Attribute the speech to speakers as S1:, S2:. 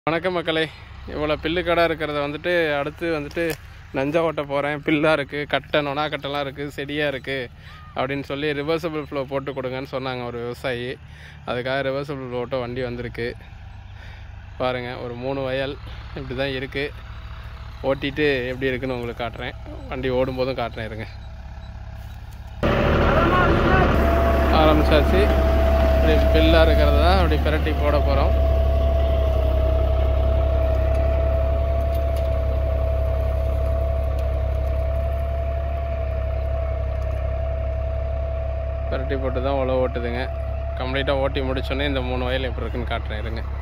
S1: வணக்கம் மக்களே இவ்வளோ பில்லு கடை இருக்கிறத வந்துட்டு அடுத்து வந்துட்டு நஞ்சா ஓட்ட போகிறேன் பில்லாக இருக்குது கட்டை நொனா கட்டெல்லாம் இருக்குது செடியாக இருக்குது அப்படின்னு சொல்லி ரிவர்சபிள் ஃப்ளோ போட்டு கொடுங்கன்னு சொன்னாங்க ஒரு விவசாயி அதுக்காக ரிவர்சபிள் ஃப்ளோட்டோ வண்டி வந்திருக்கு பாருங்கள் ஒரு மூணு வயல் இப்படி தான் இருக்குது ஓட்டிட்டு எப்படி இருக்குன்னு உங்களுக்கு காட்டுறேன் வண்டி ஓடும்போதும் காட்டுறேன் இருங்க ஆரம்பிச்சாச்சு இப்படி பில்லாக இருக்கிறது தான் அப்படி பிரட்டி போட போகிறோம் பிரட்டி போட்டு தான் உழவு ஓட்டுதுங்க கம்ப்ளீட்டாக ஓட்டி முடிச்சோன்னே இந்த மூணு வயல் எப்படி இருக்குன்னு காட்டுறேன் இருங்க